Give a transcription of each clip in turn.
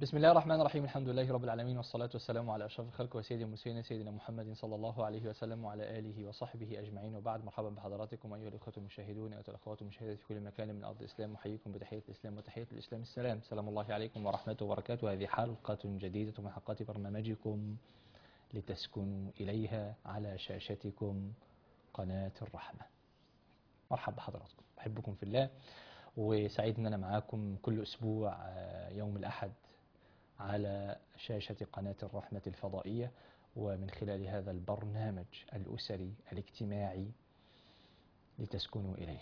بسم الله الرحمن الرحيم الحمد لله رب العالمين والصلاة والسلام على أشرف الخلق وسيد المرسلين سيدنا محمد صلى الله عليه وسلم وعلى آله وصحبه أجمعين وبعد مرحبا بحضراتكم أيها الأخوة المشاهدون أيها الأخوات المشاهدات في كل مكان من أرض الإسلام أحييكم بتحية الإسلام وتحية الإسلام السلام سلام الله عليكم ورحمته وبركاته هذه حلقة جديدة من حلقات برنامجكم لتسكنوا إليها على شاشتكم قناة الرحمة مرحبا بحضراتكم أحبكم في الله وسعيد أن أنا معاكم كل أسبوع آه، يوم الأحد على شاشة قناة الرحمة الفضائية ومن خلال هذا البرنامج الأسري الاجتماعي لتسكنوا إليه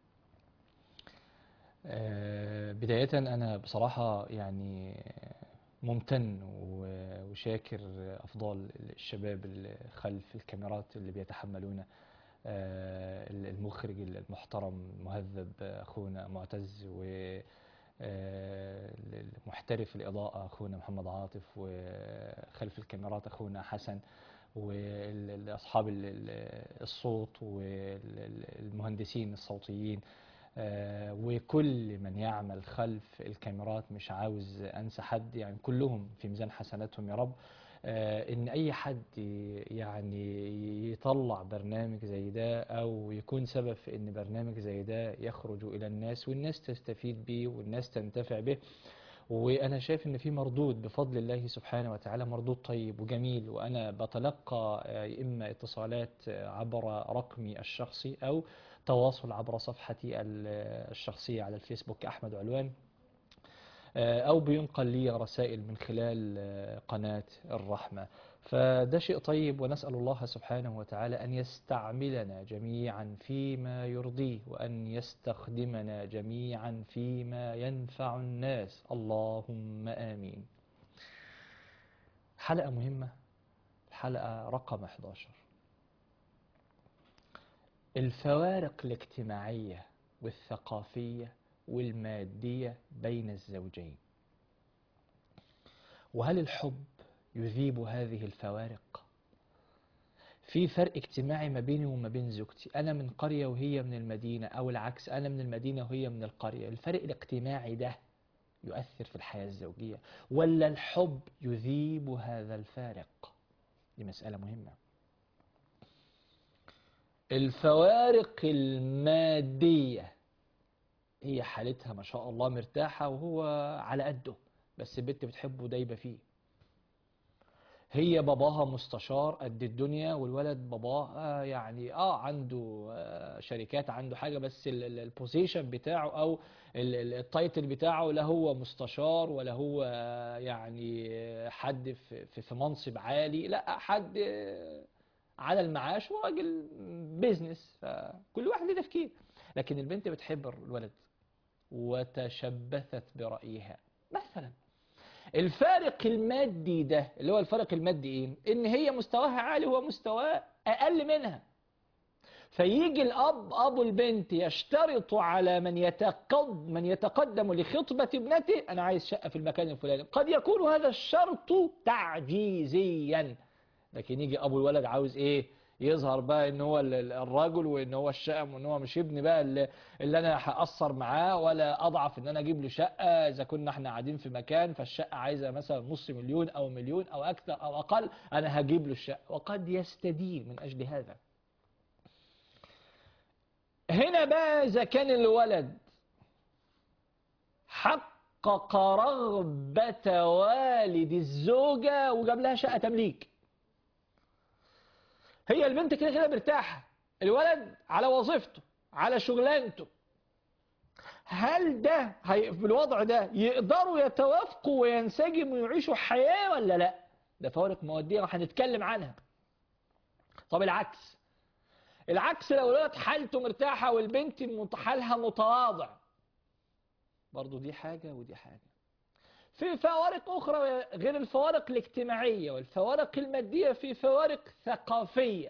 آه، بداية أنا بصراحة يعني ممتن و- وشاكر أفضال الشباب اللي خلف الكاميرات اللي بيتحملون آه، المخرج المحترم المهذب أخونا معتز و آه، المحترف الإضاءة أخونا محمد عاطف وخلف الكاميرات أخونا حسن وأصحاب الصوت والمهندسين الصوتيين آه، وكل من يعمل خلف الكاميرات مش عاوز أنسى حد يعني كلهم في ميزان حسناتهم يا رب آه، ان اي حد يعني يطلع برنامج زي ده او يكون سبب في ان برنامج زي ده يخرج الى الناس والناس تستفيد بيه والناس تنتفع به وانا شايف ان في مردود بفضل الله سبحانه وتعالى مردود طيب وجميل وانا بتلقى آه، اما اتصالات آه، عبر رقمي الشخصي او تواصل عبر صفحتي ال- الشخصية على الفيسبوك احمد علوان أو بينقل لي رسائل من خلال آه، قناة الرحمة فده شيء طيب ونسأل الله سبحانه وتعالى أن يستعملنا جميعا فيما يرضيه وأن يستخدمنا جميعا فيما ينفع الناس اللهم آمين حلقة مهمة الحلقة رقم 11 الفوارق الاجتماعية والثقافية والمادية بين الزوجين وهل الحب يذيب هذه الفوارق في فرق اجتماعي ما بيني وما بين زوجتي أنا من قرية وهي من المدينة أو العكس أنا من المدينة وهي من القرية الفرق الاجتماعي ده يؤثر في الحياة الزوجية ولا الحب يذيب هذا الفارق دي مسألة مهمة الفوارق المادية هي حالتها ما شاء الله مرتاحة وهو على قده بس البنت بتحبه دايبة فيه هي باباها مستشار قد الدنيا والولد باباه آه يعني اه عنده آه شركات عنده حاجة بس ال- ال- البوزيشن بتاعه او ال- ال- التايتل بتاعه لا هو مستشار ولا هو آه يعني آه، حد في, في, في منصب عالي لا حد آه، على المعاش وراجل بيزنس فكل واحد له تفكير لكن البنت بتحب الولد وتشبثت برأيها مثلا الفارق المادي ده اللي هو الفارق المادي ايه ان هي مستواها عالي وهو مستواه اقل منها فيجي الاب ابو البنت يشترط على من يتقد من يتقدم لخطبة ابنته انا عايز شقة في المكان الفلاني قد يكون هذا الشرط تعجيزيا لكن يجي ابو الولد عاوز ايه يظهر بقى ان هو ال- ال- الرجل وان هو الشقم وان هو مش ابني بقى اللي, اللي انا هقصر معاه ولا اضعف ان انا اجيب له شقه اذا كنا احنا قاعدين في مكان فالشقه عايزه مثلا نص مليون او مليون او اكثر او اقل انا هجيب له الشقه وقد يستدين من اجل هذا هنا بقى اذا كان الولد حقق رغبة والد الزوجة وجاب لها شقة تمليك هي البنت كده كده مرتاحة الولد على وظيفته على شغلانته هل ده هي بالوضع ده يقدروا يتوافقوا وينسجموا ويعيشوا حياة ولا لا ده فوارق مودية وهنتكلم عنها طب العكس العكس لو الولد حالته مرتاحة والبنت مت- حالها متواضع برضو دي حاجة ودي حاجة في فوارق أخرى غير الفوارق الاجتماعية والفوارق المادية في فوارق ثقافية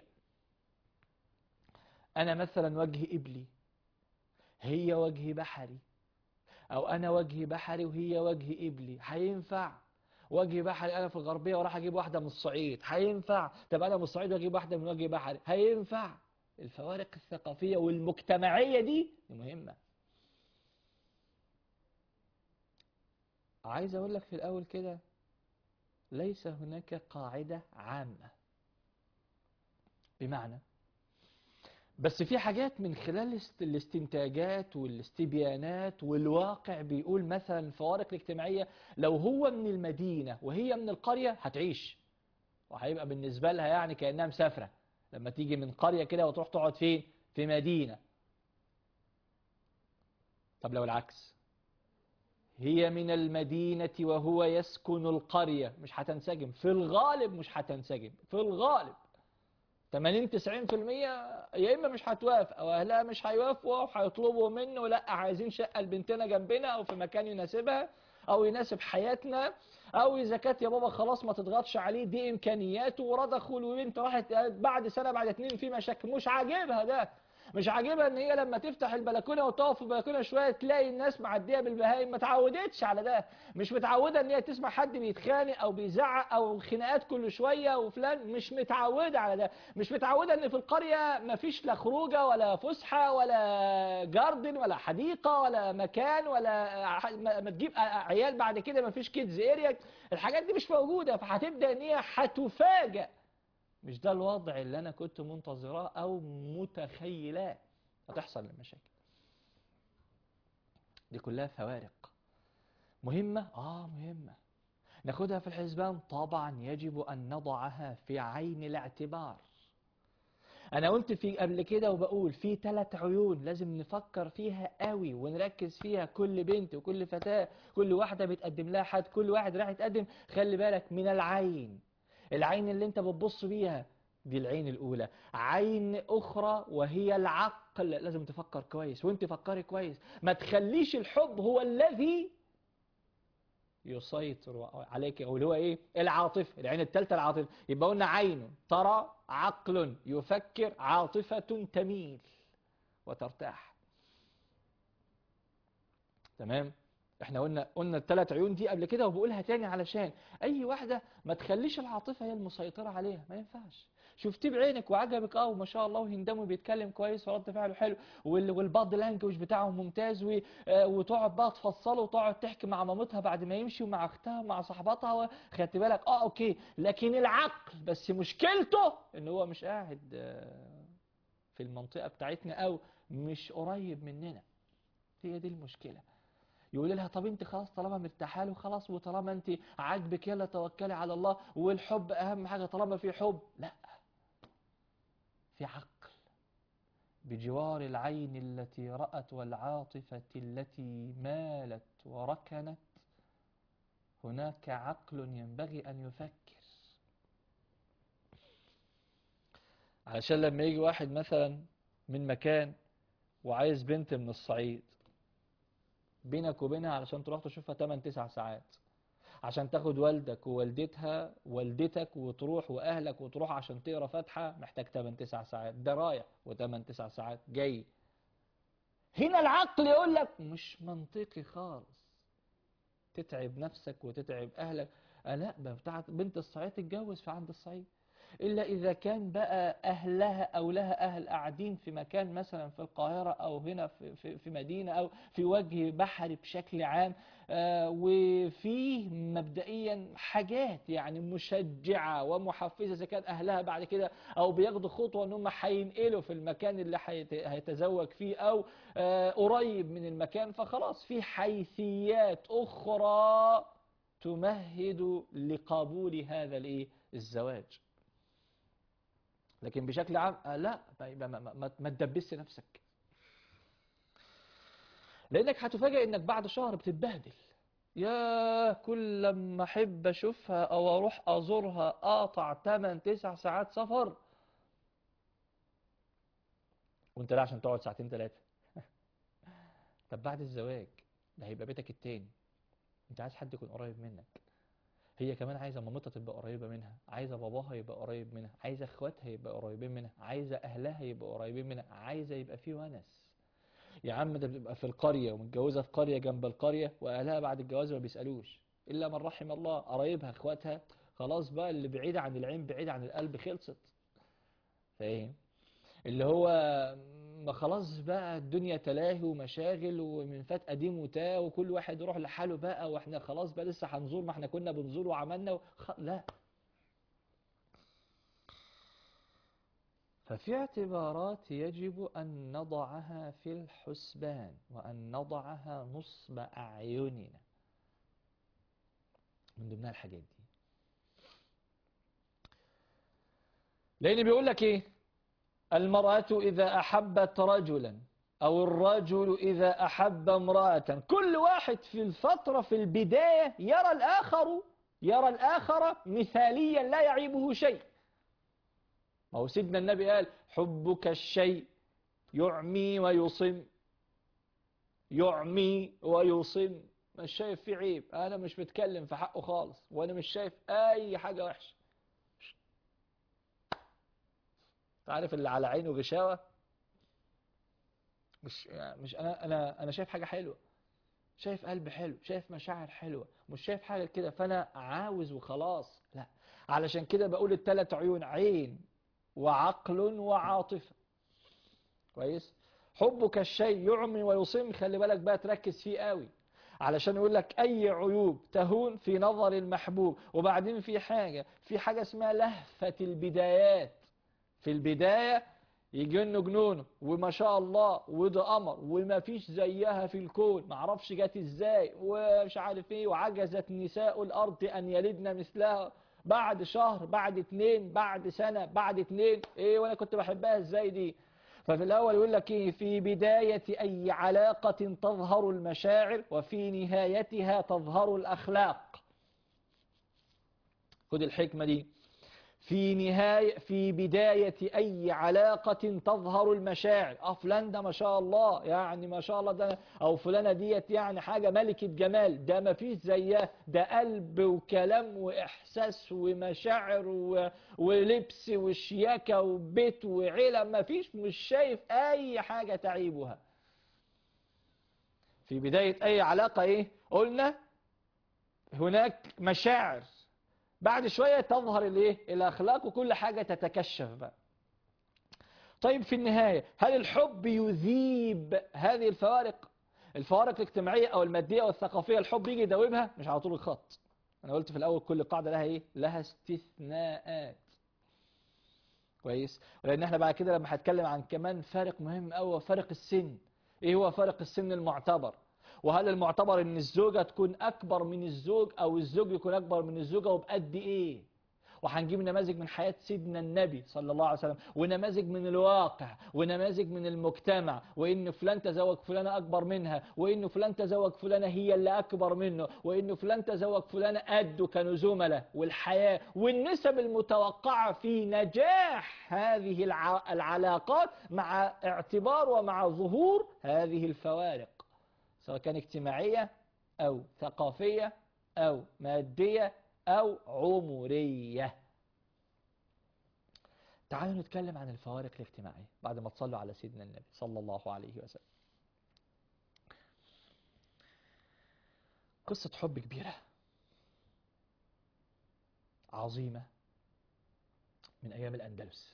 أنا مثلا وجه إبلي هي وجه بحري أو أنا وجه بحري وهي وجه إبلي هينفع وجه بحري أنا في الغربية وراح أجيب واحدة من الصعيد هينفع طب أنا من الصعيد وأجيب واحدة من وجه بحري هينفع الفوارق الثقافية والمجتمعية دي دي مهمة عايز اقول لك في الاول كده ليس هناك قاعدة عامة بمعنى بس في حاجات من خلال است- الاستنتاجات والاستبيانات والواقع بيقول مثلا الفوارق الاجتماعية لو هو من المدينة وهي من القرية هتعيش وهيبقى بالنسبة لها يعني كأنها مسافرة لما تيجي من قرية كده وتروح تقعد فين في مدينة طب لو العكس هي من المدينة وهو يسكن القرية مش هتنسجم في الغالب مش هتنسجم في الغالب 80 90% يا اما مش هتوافق او اهلها مش هيوافقوا او هيطلبوا منه لا عايزين شقه لبنتنا جنبنا او في مكان يناسبها او يناسب حياتنا او اذا كانت يا بابا خلاص ما تضغطش عليه دي امكانياته ورضخوا وبنت راحت بعد سنه بعد اتنين في مشاكل مش عاجبها ده مش عاجبها ان هي لما تفتح البلكونه وتقف في البلكونه شويه تلاقي الناس معديه بالبهايم ما اتعودتش على ده مش متعوده ان هي تسمع حد بيتخانق او بيزعق او خناقات كل شويه وفلان مش متعوده على ده مش متعوده ان في القريه ما فيش لا خروجه ولا فسحه ولا جاردن ولا حديقه ولا مكان ولا ح- ما ما تجيب عيال بعد كده ما فيش كيدز اريا الحاجات دي مش موجوده فهتبدا ان هي هتفاجئ مش ده الوضع اللي انا كنت منتظراه او متخيلاه هتحصل المشاكل دي كلها فوارق مهمة اه مهمة ناخدها في الحسبان طبعا يجب ان نضعها في عين الاعتبار انا قلت في قبل كده وبقول في ثلاث عيون لازم نفكر فيها قوي ونركز فيها كل بنت وكل فتاة كل واحدة بتقدم لها حد كل واحد راح يتقدم خلي بالك من العين العين اللي انت بتبص بيها دي العين الأولى عين أخرى وهي العقل لازم تفكر كويس وانت فكري كويس ما تخليش الحب هو الذي يسيطر عليك او اللي هو ايه العاطفة العين الثالثة العاطفة يبقى قلنا عين ترى عقل يفكر عاطفة تميل وترتاح تمام احنا قلنا قلنا الثلاث عيون دي قبل كده وبقولها تاني علشان اي واحده ما تخليش العاطفه هي المسيطره عليها ما ينفعش شفتيه بعينك وعجبك اه وما شاء الله وهندم وبيتكلم كويس ورد فعله حلو وال- والباد لانجوج بتاعه ممتاز و- آه، وتقعد بقى تفصله وتقعد تحكي مع مامتها بعد ما يمشي ومع اختها ومع صاحباتها و- خدت بالك اه اوكي لكن العقل بس مشكلته ان هو مش قاعد آه، في المنطقه بتاعتنا او مش قريب مننا هي دي المشكله يقول لها طب انت خلاص طالما مرتاحه له خلاص وطالما انت عاجبك يلا توكلي على الله والحب اهم حاجه طالما في حب لا في عقل بجوار العين التي رأت والعاطفة التي مالت وركنت هناك عقل ينبغي أن يفكر علشان لما يجي واحد مثلا من مكان وعايز بنت من الصعيد بينك وبينها علشان تروح تشوفها 8 9 ساعات عشان تاخد والدك ووالدتها والدتك وتروح واهلك وتروح عشان تقرا فاتحه محتاج 8 9 ساعات ده رايح و8 9 ساعات جاي هنا العقل يقول لك مش منطقي خالص تتعب نفسك وتتعب اهلك آه لا ده بتاعت بنت الصعيد تتجوز في عند الصعيد إلا إذا كان بقى أهلها أو لها أهل قاعدين في مكان مثلا في القاهرة أو هنا في, في, في مدينة أو في وجه بحري بشكل عام آه وفيه مبدئيا حاجات يعني مشجعة ومحفزة إذا كان أهلها بعد كده أو بياخدوا خطوة إن هم هينقلوا في المكان اللي هيت- هيتزوج فيه أو آه قريب من المكان فخلاص في حيثيات أخرى تمهد لقبول هذا الإيه الزواج لكن بشكل عام آه لا ما, ما, ما, ما, ما تدبسش نفسك لانك هتفاجئ انك بعد شهر بتتبهدل يا كل لما احب اشوفها او اروح ازورها اقطع 8 9 ساعات سفر وانت لا عشان تقعد ساعتين ثلاثه طب بعد الزواج ده هيبقى بيتك التاني انت عايز حد يكون قريب منك هي كمان عايزه مامتها تبقى قريبه منها عايزه باباها يبقى قريب منها عايزه اخواتها يبقى قريبين منها عايزه اهلها يبقى قريبين منها عايزه يبقى في ونس يا عم ده بتبقى في القريه ومتجوزه في قريه جنب القريه واهلها بعد الجواز ما بيسالوش الا من رحم الله قرايبها اخواتها خلاص بقى اللي بعيد عن العين بعيد عن القلب خلصت فاهم اللي هو ما خلاص بقى الدنيا تلاهي ومشاغل ومن فات قديم وتاه وكل واحد يروح لحاله بقى واحنا خلاص بقى لسه هنزور ما احنا كنا بنزور وعملنا وخ... لا ففي اعتبارات يجب أن نضعها في الحسبان وأن نضعها نصب أعيننا من ضمنها الحاجات دي لأن بيقول لك إيه المرأة إذا أحبت رجلا أو الرجل إذا أحب امرأة كل واحد في الفترة في البداية يرى الآخر يرى الآخر مثاليا لا يعيبه شيء ما هو سيدنا النبي قال حبك الشيء يعمي ويصم يعمي ويصم مش شايف فيه عيب أنا مش بتكلم في حقه خالص وأنا مش شايف أي حاجة وحشة تعرف اللي على عينه غشاوة مش يعني مش أنا أنا أنا شايف حاجة حلوة شايف قلب حلو شايف مشاعر حلوة مش شايف حاجة كده فأنا عاوز وخلاص لا علشان كده بقول الثلاث عيون عين وعقل وعاطفة كويس حبك الشيء يعمي ويصم خلي بالك بقى تركز فيه قوي علشان يقول لك اي عيوب تهون في نظر المحبوب وبعدين في حاجة في حاجة اسمها لهفة البدايات في البداية يجن جنونه وما شاء الله وده قمر وما فيش زيها في الكون ما عرفش جت ازاي ومش عارف ايه وعجزت نساء الارض ان يلدن مثلها بعد شهر بعد اتنين بعد سنة بعد اتنين ايه وانا كنت بحبها ازاي دي ففي الاول يقول لك ايه في بداية اي علاقة تظهر المشاعر وفي نهايتها تظهر الاخلاق خد الحكمة دي في نهاية في بداية أي علاقة تظهر المشاعر اه فلان ده ما شاء الله يعني ما شاء الله ده أو فلانة ديت يعني حاجة ملكة جمال ده ما فيش زيها ده قلب وكلام وإحساس ومشاعر و... ولبس وشياكة وبيت وعيلة ما فيش مش شايف أي حاجة تعيبها في بداية أي علاقة إيه قلنا هناك مشاعر بعد شوية تظهر الايه الاخلاق وكل حاجة تتكشف بقى طيب في النهاية هل الحب يذيب هذه الفوارق الفوارق الاجتماعية او المادية والثقافية الحب يجي يداوبها مش على طول الخط انا قلت في الاول كل قاعدة لها ايه لها استثناءات كويس ولان احنا بعد كده لما هنتكلم عن كمان فارق مهم قوي فارق السن ايه هو فارق السن المعتبر وهل المعتبر ان الزوجة تكون اكبر من الزوج او الزوج يكون اكبر من الزوجة وبقد ايه وهنجيب نماذج من حياة سيدنا النبي صلى الله عليه وسلم ونماذج من الواقع ونماذج من المجتمع وإن فلان تزوج فلانة أكبر منها وإن فلان تزوج فلانة هي اللي أكبر منه وإن فلان تزوج فلانة قده كانوا زملاء والحياة والنسب المتوقعة في نجاح هذه الع... العلاقات مع اعتبار ومع ظهور هذه الفوارق سواء كان اجتماعية أو ثقافية أو مادية أو عمرية تعالوا نتكلم عن الفوارق الاجتماعية بعد ما تصلوا على سيدنا النبي صلى الله عليه وسلم قصة حب كبيرة عظيمة من أيام الأندلس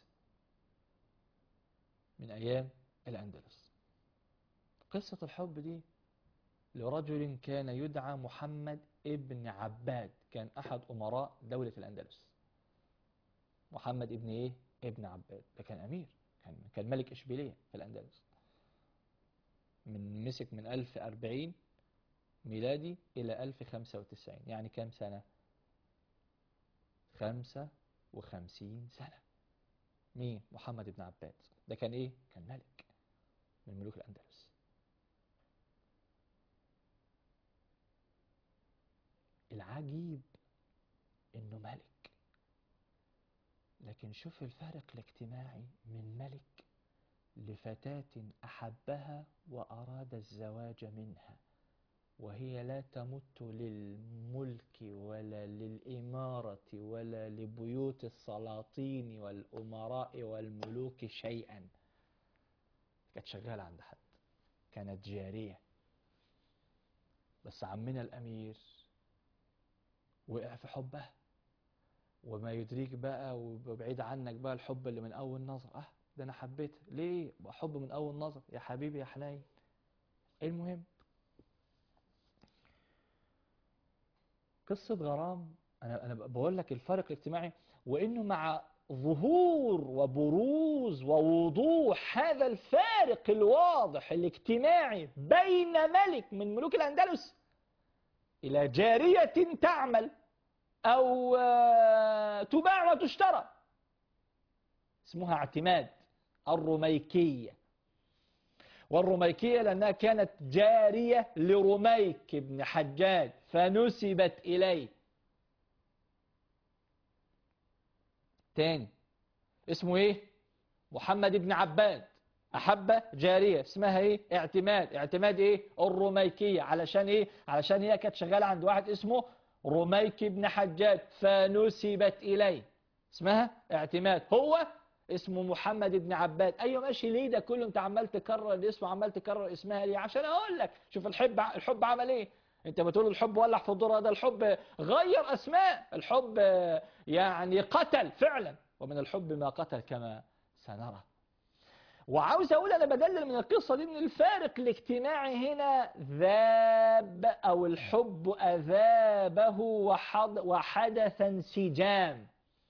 من أيام الأندلس قصة الحب دي لرجل كان يدعى محمد ابن عباد كان أحد أمراء دولة الأندلس محمد ابن إيه؟ ابن عباد ده كان أمير كان, كان ملك إشبيلية في الأندلس من مسك من 1040 ميلادي إلى 1095 يعني كام سنة 55 سنة مين محمد ابن عباد ده كان إيه كان ملك من ملوك الأندلس العجيب انه ملك لكن شوف الفارق الاجتماعي من ملك لفتاة احبها واراد الزواج منها وهي لا تمت للملك ولا للإمارة ولا لبيوت السلاطين والأمراء والملوك شيئا كانت شغالة عند حد كانت جارية بس عمنا الأمير وقع في حبها وما يدريك بقى وبعيد عنك بقى الحب اللي من أول نظر أه ده انا حبيتها ليه حب من اول نظر يا حبيبي يا حنين المهم قصة غرام أنا أنا بقول لك الفرق الاجتماعي وإنه مع ظهور وبروز ووضوح هذا الفارق الواضح الاجتماعي بين ملك من ملوك الأندلس إلى جارية تعمل أو آه، تباع وتشترى اسمها اعتماد الرميكية والرميكية لأنها كانت جارية لرميك بن حجاج فنسبت إليه تاني اسمه ايه محمد بن عباد أحب جارية اسمها ايه اعتماد اعتماد ايه الرميكية علشان ايه علشان هي كانت شغالة عند واحد اسمه رميك بن حجاج فنسبت إليه اسمها اعتماد هو اسمه محمد بن عباد ايوه ماشي ليه ده كله انت عمال تكرر الاسم وعمال تكرر اسمها ليه عشان اقول لك شوف الحب الحب عمل ايه انت بتقول الحب ولع في الدور ده الحب غير اسماء الحب يعني قتل فعلا ومن الحب ما قتل كما سنرى وعاوز اقول انا بدلل من القصة دي ان الفارق الاجتماعي هنا ذاب او الحب اذابه وحد وحدث انسجام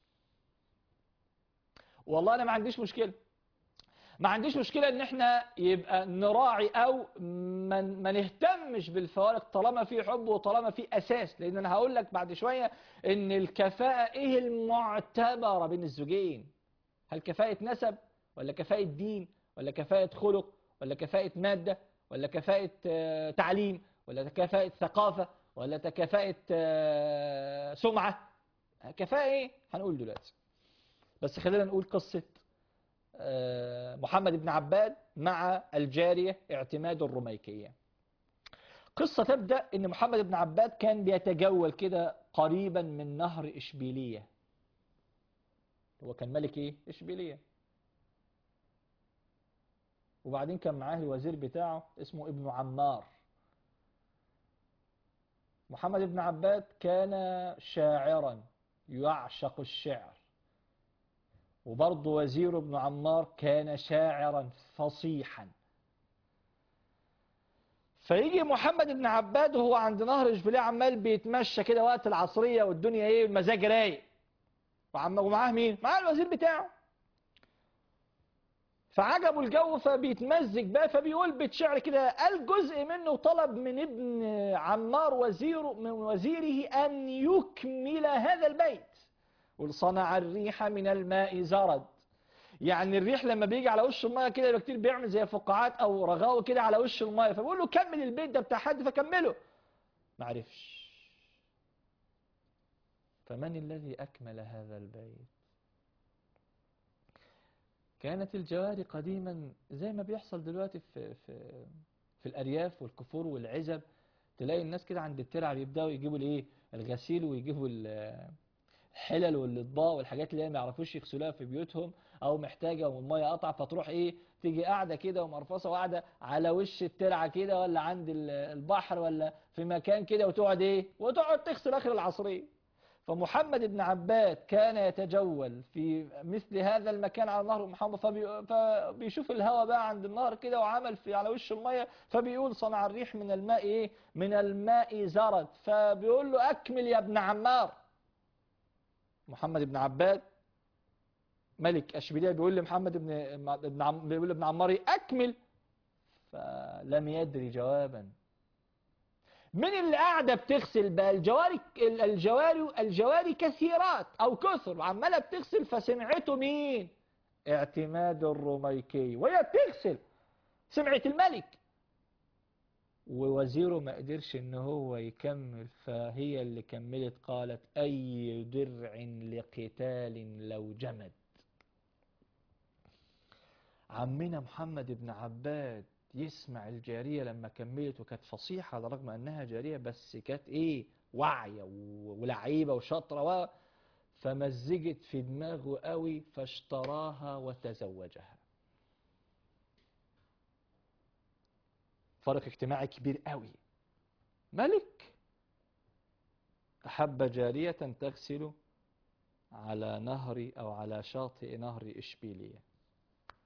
والله انا ما عنديش مشكلة ما عنديش مشكلة ان احنا يبقى نراعي او ما ما نهتمش بالفوارق طالما في حب وطالما في اساس لان انا هقول لك بعد شوية ان الكفاءة ايه المعتبرة بين الزوجين هل كفاءة نسب ولا كفاءة دين ولا كفاءة خلق ولا كفاءة مادة ولا كفاءة آه، تعليم ولا كفاءة ثقافة ولا كفاءة آه، سمعة كفاءة ايه هنقول دلوقتي بس خلينا نقول قصة آه، محمد بن عباد مع الجارية اعتماد الرميكية قصة تبدأ ان محمد بن عباد كان بيتجول كده قريبا من نهر إشبيلية هو كان ملك ايه إشبيلية وبعدين كان معاه الوزير بتاعه اسمه ابن عمار محمد بن عباد كان شاعرا يعشق الشعر وبرضه وزير ابن عمار كان شاعرا فصيحا فيجي محمد بن عباد وهو عند نهر إشبيلية عمال بيتمشى كده وقت العصرية والدنيا ايه المزاج رايق وعم- ومعاه مين؟ معاه الوزير بتاعه فعجبه الجو فبيتمزج بقى فبيقول بيت شعر كده قال جزء منه طلب من ابن عمار وزيره من وزيره أن يكمل هذا البيت قل صنع الريح من الماء زرد يعني الريح لما بيجي على وش الماء كده يبقى كتير بيعمل زي فقاعات او رغاوي كده على وش الماء فبيقول له كمل البيت ده بتاع حد فكمله ما عرفش فمن الذي اكمل هذا البيت كانت الجواري قديما زي ما بيحصل دلوقتي في في في الارياف والكفور والعزب تلاقي الناس كده عند الترع بيبداوا يجيبوا الايه الغسيل ويجيبوا ال- الحلل والاطباق والحاجات اللي هي ما يعرفوش يغسلوها في بيوتهم او محتاجه والميه قطع فتروح ايه تيجي قاعده كده ومرفصه وقاعده على وش الترعه كده ولا عند ال- البحر ولا في مكان كده وتقعد ايه وتقعد تغسل اخر العصريه فمحمد بن عباد كان يتجول في مثل هذا المكان على نهر محمد فبي... فبيشوف الهواء بقى عند النهر كده وعمل في على وش الميه فبيقول صنع الريح من الماء ايه من الماء زرد فبيقول له اكمل يا ابن عمار محمد بن عباد ملك اشبيليه بيقول لمحمد بن ابن عم... بيقول لابن عمار إيه؟ اكمل فلم يدري جوابا من اللي قاعدة بتغسل بقى الجواري الجواري الجواري كثيرات أو كثر وعمالة بتغسل فسمعته مين؟ اعتماد الرميكي وهي بتغسل سمعت الملك ووزيره ما قدرش ان هو يكمل فهي اللي كملت قالت اي درع لقتال لو جمد عمنا محمد بن عباد يسمع الجارية لما كملت وكانت فصيحة على رغم أنها جارية بس كانت إيه واعية و- ولعيبة وشاطرة و... فمزجت في دماغه قوي فاشتراها وتزوجها فرق اجتماعي كبير قوي ملك أحب جارية تغسل على نهر أو على شاطئ نهر إشبيلية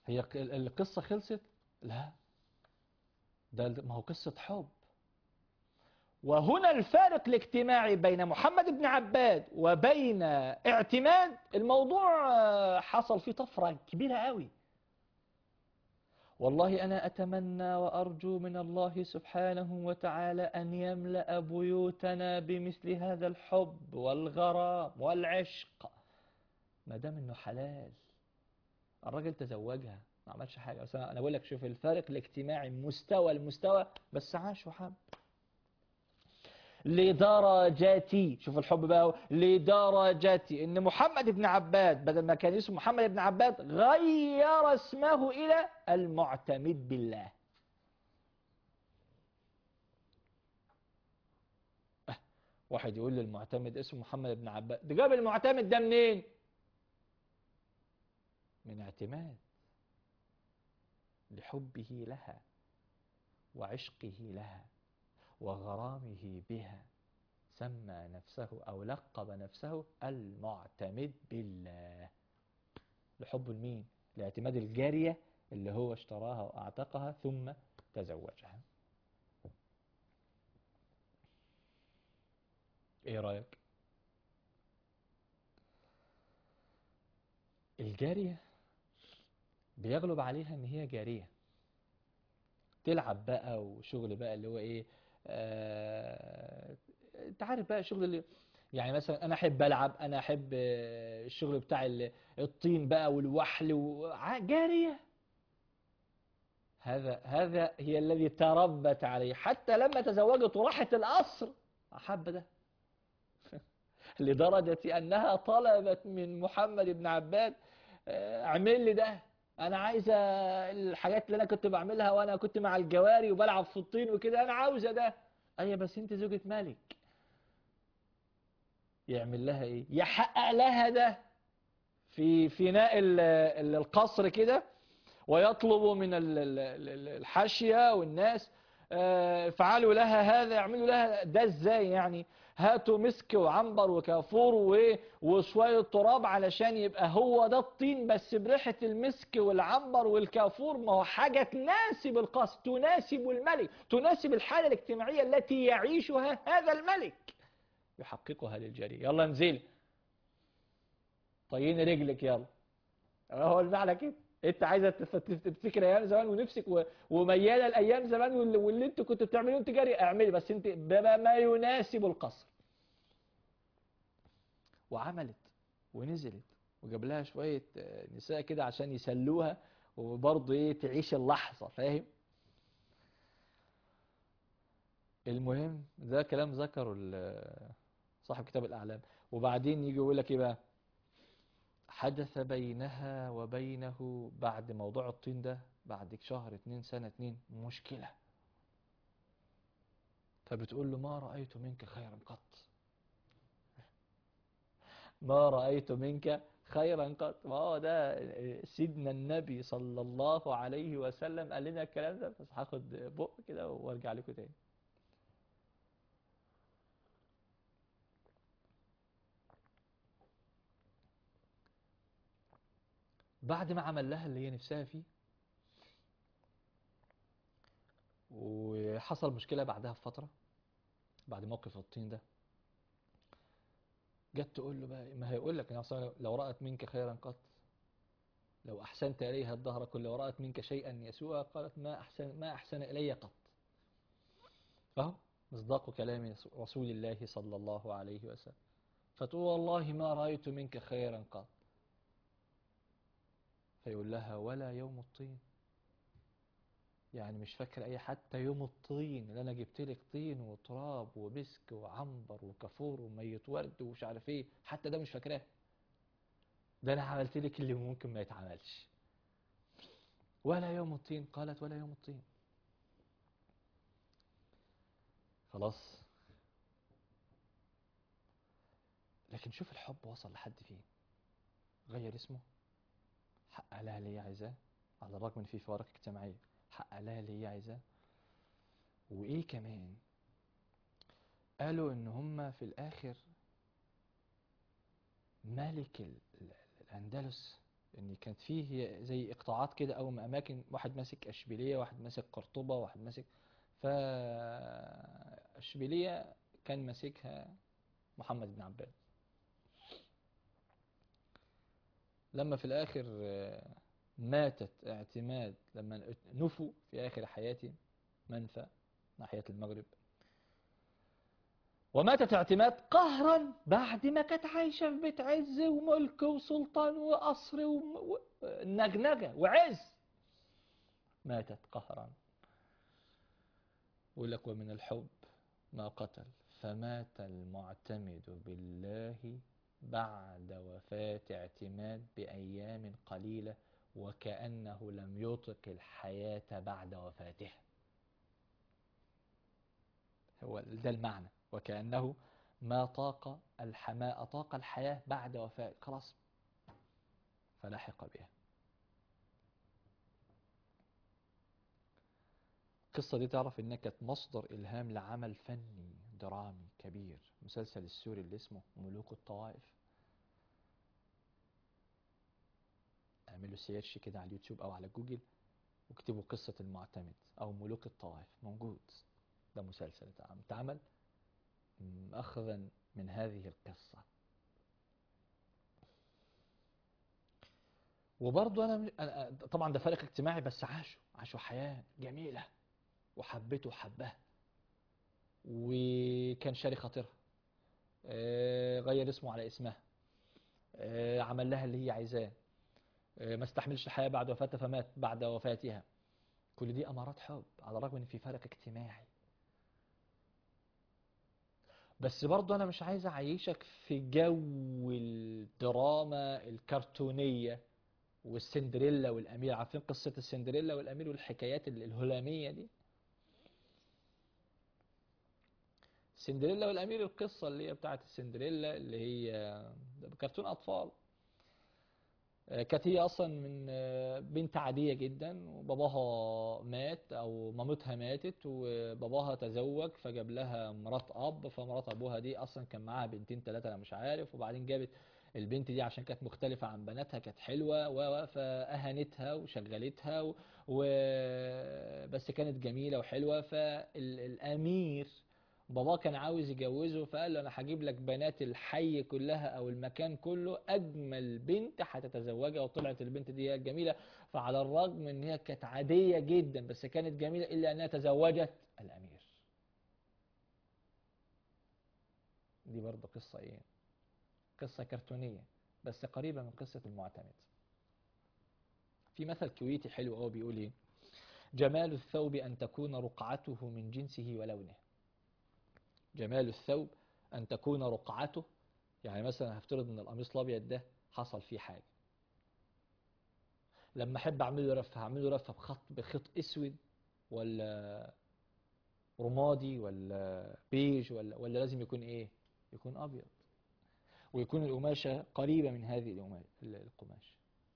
هي ق- ال- القصة خلصت لا ده ال- ما هو قصة حب وهنا الفارق الاجتماعي بين محمد بن عباد وبين اعتماد الموضوع آه، حصل فيه طفرة كبيرة قوي والله أنا أتمنى وأرجو من الله سبحانه وتعالى أن يملأ بيوتنا بمثل هذا الحب والغرام والعشق ما دام إنه حلال الراجل تزوجها ما عملش حاجة بس أنا أنا بقول لك شوف الفارق الاجتماعي مستوى المستوى بس عاش وحب لدرجتي شوف الحب بقى أهو. لدرجتي ان محمد بن عباد بدل ما كان اسمه محمد بن عباد غير اسمه الى المعتمد بالله أه، واحد يقول للمعتمد اسمه محمد بن عباد ده جاب المعتمد ده منين من اعتماد لحبه لها وعشقه لها وغرامه بها سمى نفسه أو لقب نفسه المعتمد بالله لحب المين لاعتماد الجارية اللي هو اشتراها وأعتقها ثم تزوجها ايه رأيك الجارية بيغلب عليها ان هي جارية تلعب بقى وشغل بقى اللي هو ايه آه، انت عارف بقى الشغل اللي يعني مثلا انا احب العب انا احب آه، الشغل بتاع ال- الطين بقى والوحل وع- جارية هذا هذا هي الذي تربت عليه حتى لما تزوجت وراحت القصر احب ده لدرجة انها طلبت من محمد بن عباد آه، اعمل لي ده انا عايزه الحاجات اللي انا كنت بعملها وانا كنت مع الجواري وبلعب في الطين وكده انا عاوزه ده ايوه بس انت زوجة ملك يعمل لها ايه يحقق لها ده في فناء ال- ال- القصر كده ويطلب من ال- ال- ال- الحاشية والناس آه، افعلوا لها هذا اعملوا لها ده ازاي يعني هاتوا مسك وعنبر وكافور و- وشوية تراب علشان يبقى هو ده الطين بس بريحة المسك والعنبر والكافور ما هو حاجة تناسب القصر تناسب الملك تناسب الحالة الاجتماعية التي يعيشها هذا الملك يحققها للجري يلا انزلي طيين رجلك يلا هو المعنى كده انت عايزه تف- تف- تفتكر ايام زمان ونفسك و- ومياله لايام زمان واللي, واللي انت كنت بتعمليه وانت جاري اعملي بس انت بما ما يناسب القصر وعملت ونزلت وجاب لها شويه آه، نساء كده عشان يسلوها وبرضه ايه تعيش اللحظه فاهم المهم ده كلام ذكره ال- صاحب كتاب الاعلام وبعدين يجي يقول لك ايه بقى حدث بينها وبينه بعد موضوع الطين ده بعد شهر اتنين سنة اتنين مشكلة فبتقول له ما رأيت منك خيرا قط ما رأيت منك خيرا قط ما هو ده سيدنا النبي صلى الله عليه وسلم قال لنا الكلام ده بس هاخد بق كده وارجع لكم تاني بعد ما عمل لها اللي هي نفسها فيه وحصل مشكلة بعدها بفترة بعد موقف الطين ده جت تقول له بقى ما هيقول لك إن أصلاً لو رأت منك خيرا قط لو أحسنت إليها الدهر كله ورأت منك شيئا يسوء قالت ما أحسن ما أحسن إلي قط أهو مصداق كلام رسول الله صلى الله عليه وسلم فتقول والله ما رأيت منك خيرا قط فيقول لها ولا يوم الطين يعني مش فاكر اي حتى يوم الطين اللي انا جبت لك طين وتراب ومسك وعنبر وكافور وميت ورد ومش عارف ايه حتى ده مش فاكراه ده انا عملت لك اللي ممكن ما يتعملش ولا يوم الطين قالت ولا يوم الطين خلاص لكن شوف الحب وصل لحد فين غير اسمه حقق لها اللي هي عايزاه على الرغم ان في فوارق اجتماعيه حقق لها اللي هي عايزاه وايه كمان قالوا ان هم في الاخر ملك ال- ال- الاندلس ان كانت فيه زي اقطاعات كده او اماكن واحد ماسك اشبيليه واحد ماسك قرطبه واحد ماسك فاشبيليه كان ماسكها محمد بن عباد لما في الاخر آه، ماتت اعتماد لما نفوا في اخر حياته منفى ناحيه المغرب وماتت اعتماد قهرا بعد ما كانت عايشة في بيت عز وملك وسلطان وقصر ونجنجة وعز ماتت قهرا يقول لك ومن الحب ما قتل فمات المعتمد بالله بعد وفاة اعتماد بأيام قليلة وكأنه لم يطق الحياة بعد وفاته هو ده المعنى وكأنه ما طاق الحماء طاق الحياة بعد وفاة خلاص فلحق بها القصة دي تعرف انها كانت مصدر الهام لعمل فني درامي كبير مسلسل السوري اللي اسمه ملوك الطوائف اعملوا سيرش كده على اليوتيوب او على جوجل واكتبوا قصة المعتمد او ملوك الطوائف موجود ده مسلسل اتعمل أخذا من هذه القصة وبرضه أنا أنا- طبعا ده فرق اجتماعي بس عاشوا عاشوا حياة جميلة وحبته وحبها وكان شاري خاطرها آه، غير اسمه على اسمها آه، عمل لها اللي هي عايزاه آه، ما استحملش الحياة بعد وفاتها فمات بعد وفاتها كل دي أمارات حب على الرغم إن في فرق اجتماعي بس برضه انا مش عايز اعيشك في جو الدراما الكرتونية والسندريلا والامير عارفين قصة السندريلا والامير والحكايات ال- الهلامية دي سندريلا والامير القصة اللي هي بتاعت السندريلا اللي هي ده كرتون اطفال آه، كانت هي اصلا من آه، بنت عادية جدا وباباها مات او مامتها ماتت وباباها تزوج فجاب لها مرات اب فمرات ابوها دي اصلا كان معاها بنتين ثلاثة انا مش عارف وبعدين جابت البنت دي عشان كانت مختلفة عن بناتها كانت حلوة و و- فأهانتها وشغلتها و... و... بس كانت جميلة وحلوة فالأمير بابا كان عاوز يجوزه فقال له انا هجيب لك بنات الحي كلها او المكان كله اجمل بنت هتتزوجها وطلعت البنت دي هي الجميله فعلى الرغم من ان هي كانت عاديه جدا بس كانت جميله الا انها تزوجت الامير دي برضه قصه ايه قصه كرتونيه بس قريبه من قصه المعتمد في مثل كويتي حلو قوي بيقول ايه جمال الثوب ان تكون رقعته من جنسه ولونه جمال الثوب أن تكون رقعته يعني مثلا هفترض أن القميص الأبيض ده حصل فيه حاجة لما أحب أعمل له رفة هعمل له رفة بخط بخط أسود ولا رمادي ولا بيج ولا ولا لازم يكون إيه؟ يكون أبيض ويكون القماشة قريبة من هذه القما- القماش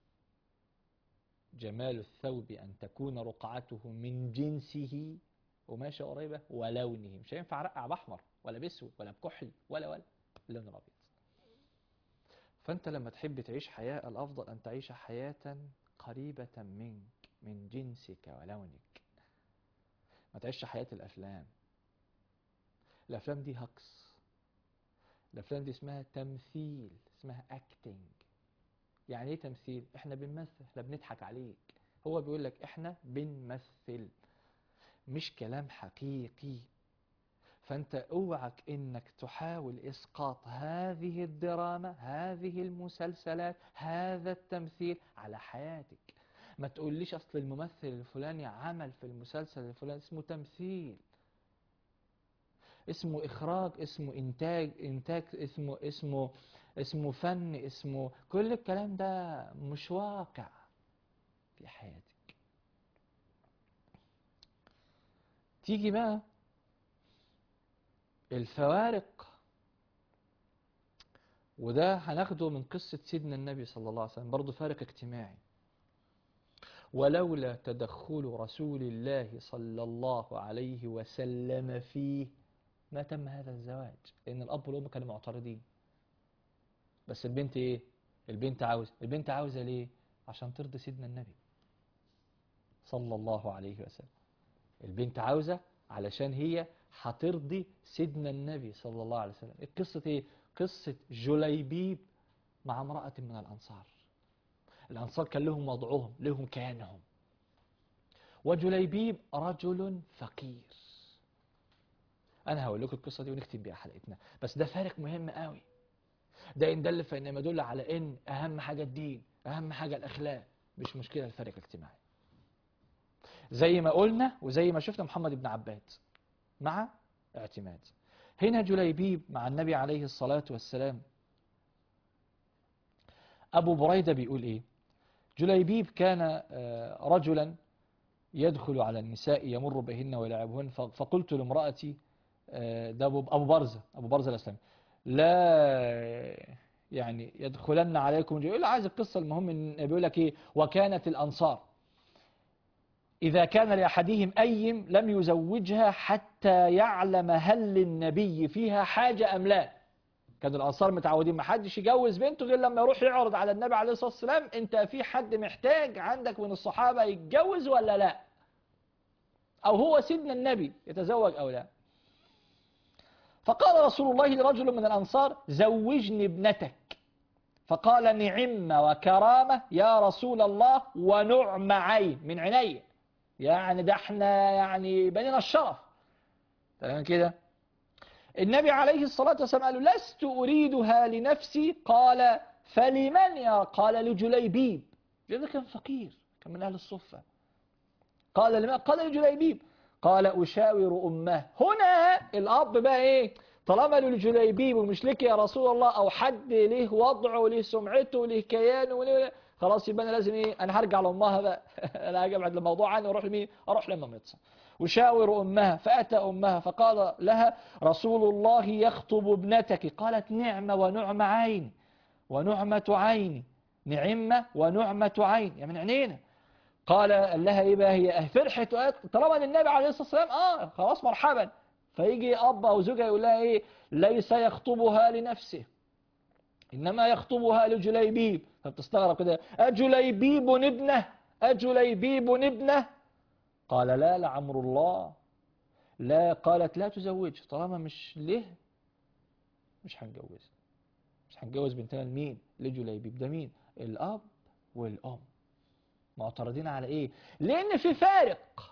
جمال الثوب أن تكون رقعته من جنسه قماشة قريبة ولونه مش هينفع ارقع بأحمر ولا بأسود ولا بكحل ولا ولا اللون الأبيض فأنت لما تحب تعيش حياة الأفضل أن تعيش حياة قريبة منك من جنسك ولونك ما تعيش حياة الأفلام الأفلام دي هكس الأفلام دي اسمها تمثيل اسمها acting يعني ايه تمثيل احنا بنمثل احنا بنضحك عليك هو بيقول لك احنا بنمثل مش كلام حقيقي فانت اوعك انك تحاول اسقاط هذه الدراما هذه المسلسلات هذا التمثيل على حياتك ما تقوليش اصل الممثل الفلاني عمل في المسلسل الفلاني اسمه تمثيل اسمه اخراج اسمه انتاج انتاج اسمه اسمه اسمه فن اسمه كل الكلام ده مش واقع في حياتك تيجي بقى الفوارق وده هناخده من قصة سيدنا النبي صلى الله عليه وسلم برضه فارق اجتماعي ولولا تدخل رسول الله صلى الله عليه وسلم فيه ما تم هذا الزواج لأن الأب والأم كانوا معترضين بس البنت إيه؟ البنت عاوز البنت عاوزة ليه؟ عشان ترضي سيدنا النبي صلى الله عليه وسلم البنت عاوزة علشان هي هترضي سيدنا النبي صلى الله عليه وسلم القصة ايه قصة جليبيب مع امرأة من الأنصار الأنصار كان لهم وضعهم لهم كيانهم وجليبيب رجل فقير أنا هقول لكم القصة دي ونختم بيها حلقتنا بس ده فارق مهم قوي ده إن دل فإنما يدل على إن أهم حاجة الدين أهم حاجة الأخلاق مش مشكلة الفارق الاجتماعي زي ما قلنا وزي ما شفنا محمد بن عباد مع اعتماد هنا جليبيب مع النبي عليه الصلاة والسلام أبو بريدة بيقول إيه جليبيب كان آه، رجلا يدخل على النساء يمر بهن ويلعبهن ف- فقلت لامرأتي آه، ده أبو أبو برزة أبو برزة الأسلامي لا يعني يدخلن عليكم يقول له عايز القصة المهم إن بيقول لك إيه وكانت الأنصار إذا كان لأحدهم أيم لم يزوجها حتى يعلم هل للنبي فيها حاجة أم لا كانوا الأنصار متعودين ما حدش يجوز بنته غير لما يروح يعرض على النبي عليه الصلاة والسلام أنت في حد محتاج عندك من الصحابة يتجوز ولا لا أو هو سيدنا النبي يتزوج أو لا فقال رسول الله لرجل من الأنصار زوجني ابنتك فقال نعم وكرامة يا رسول الله ونعم عين من عيني يعني ده احنا يعني بنينا الشرف تمام كده النبي عليه الصلاة والسلام قال له لست أريدها لنفسي قال فلمن يا قال لجليبيب جليبيب كان فقير كان من أهل الصفة قال لمن قال لجليبيب قال أشاور أمه هنا الأب بقى إيه طالما للجليبيب ومش لك يا رسول الله أو حد ليه وضعه وليه سمعته وليه كيانه وليه خلاص يبقى أنا لازم إيه أنا هرجع لأمها بقى أنا هاجي أبعد الموضوع عني وأروح لمين أروح لمامتها وشاور أمها فأتى أمها فقال لها رسول الله يخطب ابنتك قالت نعمة ونعم عين ونعمة عين نعمة ونعمة عين يا من عينينا قال قال لها ايه بقى هي فرحت وقالت طالما ان النبي عليه الصلاه والسلام اه خلاص مرحبا فيجي اب او زوجها يقول لها ايه ليس يخطبها لنفسه انما يخطبها لجليبيب فبتستغرب كده اجليبيب ابنه اجليبيب ابنه قال لا لعمر الله لا قالت لا تزوج طالما مش له مش هنجوز مش هنجوز بنتنا لمين لجليبيب ده مين الاب والام معترضين على ايه لان في فارق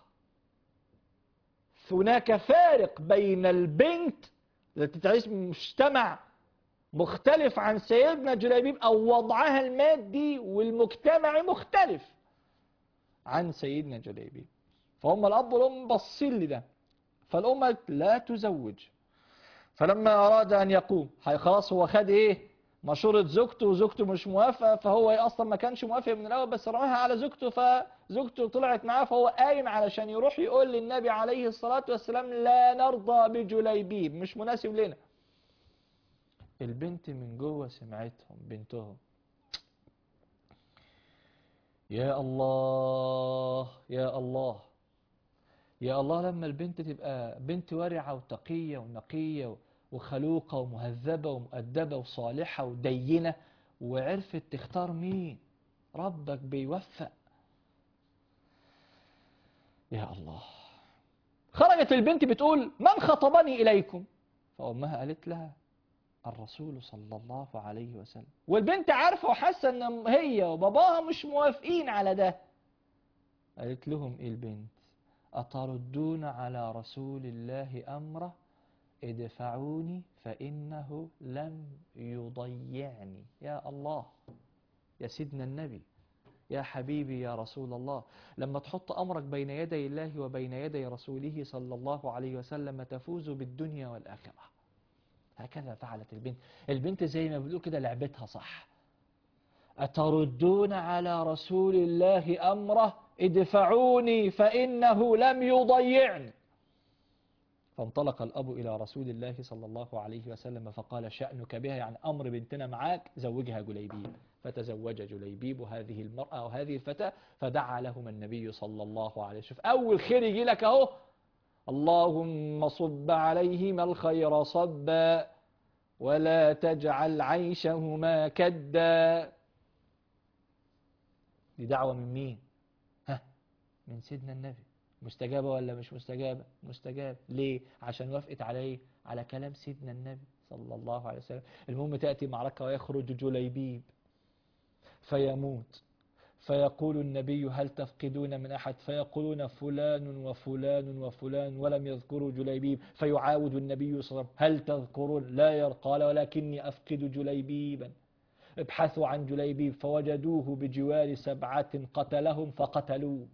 هناك فارق بين البنت التي تعيش مجتمع مختلف عن سيدنا جليبيب او وضعها المادي والمجتمعي مختلف عن سيدنا جليبيب فهم الاب والام باصين لده فالام قالت لا تزوج فلما اراد ان يقوم هي خلاص هو خد ايه مشورة زوجته وزوجته مش موافقة فهو أصلا ما كانش موافق من الأول بس رماها على زوجته فزوجته طلعت معاه فهو قايم علشان يروح يقول للنبي عليه الصلاة والسلام لا نرضى بجليبيب مش مناسب لنا البنت من جوه سمعتهم بنتهم يا الله يا الله يا الله لما البنت تبقى بنت ورعة وتقية ونقية وخلوقة ومهذبة ومؤدبة وصالحة ودينة وعرفت تختار مين ربك بيوفق يا الله خرجت البنت بتقول من خطبني إليكم فأمها قالت لها الرسول صلى الله عليه وسلم والبنت عارفة وحاسة ان هي وباباها مش موافقين على ده قالت لهم ايه البنت أتردون على رسول الله أمره ادفعوني فإنه لم يضيعني يا الله يا سيدنا النبي يا حبيبي يا رسول الله لما تحط أمرك بين يدي الله وبين يدي رسوله صلى الله عليه وسلم تفوز بالدنيا والآخرة هكذا فعلت البنت البنت زي ما بيقولوا كده لعبتها صح أتردون على رسول الله أمره ادفعوني فإنه لم يضيعني فانطلق الأب إلى رسول الله صلى الله عليه وسلم فقال شأنك بها يعني أمر بنتنا معاك زوجها جليبيب فتزوج جليبيب هذه المرأة وهذه الفتاة فدعا لهما النبي صلى الله عليه وسلم أول خير يجي لك أهو اللهم صب عليهما الخير صبا ولا تجعل عيشهما كدا دي دعوة من مين ها من سيدنا النبي مستجابة ولا مش مستجابة مستجابة ليه عشان وافقت على ايه على كلام سيدنا النبي صلى الله عليه وسلم المهم تأتي معركة ويخرج جليبيب فيموت فيقول النبي هل تفقدون من أحد فيقولون فلان وفلان وفلان ولم يذكروا جليبيب فيعاود النبي صلى الله عليه وسلم هل تذكرون لا ير قال ولكني أفقد جليبيبا ابحثوا عن جليبيب فوجدوه بجوار سبعة قتلهم فقتلوه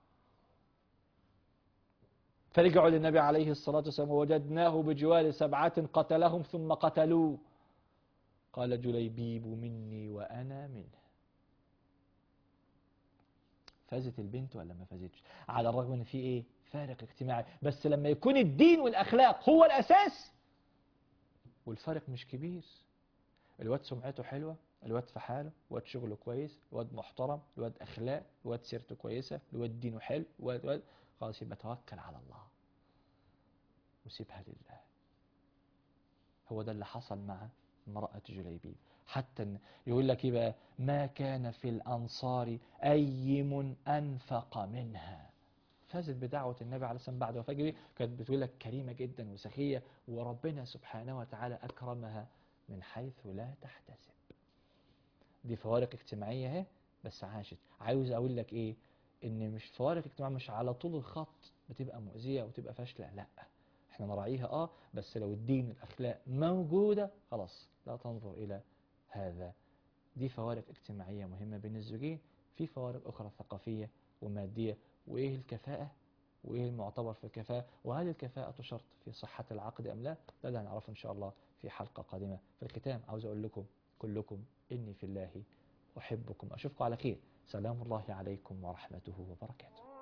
فرجعوا للنبي عليه الصلاة والسلام ووجدناه بجوار سبعة قتلهم ثم قتلوه قال جليبيب مني وأنا منه فازت البنت ولا ما فازتش على الرغم ان في ايه فارق اجتماعي بس لما يكون الدين والاخلاق هو الاساس والفرق مش كبير الواد سمعته حلوه الواد في حاله الواد شغله كويس الواد محترم الواد اخلاق الواد سيرته كويسه الواد دينه حلو الواد الواد خلاص يبقى توكل على الله وسيبها لله هو ده اللي حصل مع امرأة جليبيب حتى إن يقول لك ايه بقى ما كان في الأنصار أيم أنفق منها فازت بدعوة النبي عليه الصلاة والسلام بعد وفاة جرير كانت بتقول لك كريمة جدا وسخية وربنا سبحانه وتعالى أكرمها من حيث لا تحتسب دي فوارق اجتماعية اهي بس عاشت عاوز أقول لك إيه إن مش فوارق اجتماعية مش على طول الخط بتبقى مؤذية وتبقى فاشلة لا احنا نراعيها اه بس لو الدين والأخلاق موجودة خلاص لا تنظر إلى هذا دي فوارق اجتماعية مهمة بين الزوجين في فوارق أخرى ثقافية ومادية وإيه الكفاءة وإيه المعتبر في الكفاءة وهل الكفاءة شرط في صحة العقد أم لا ده اللي هنعرفه إن شاء الله في حلقة قادمة في الختام عاوز أقول لكم كلكم إني في الله أحبكم أشوفكم على خير سلام الله عليكم ورحمته وبركاته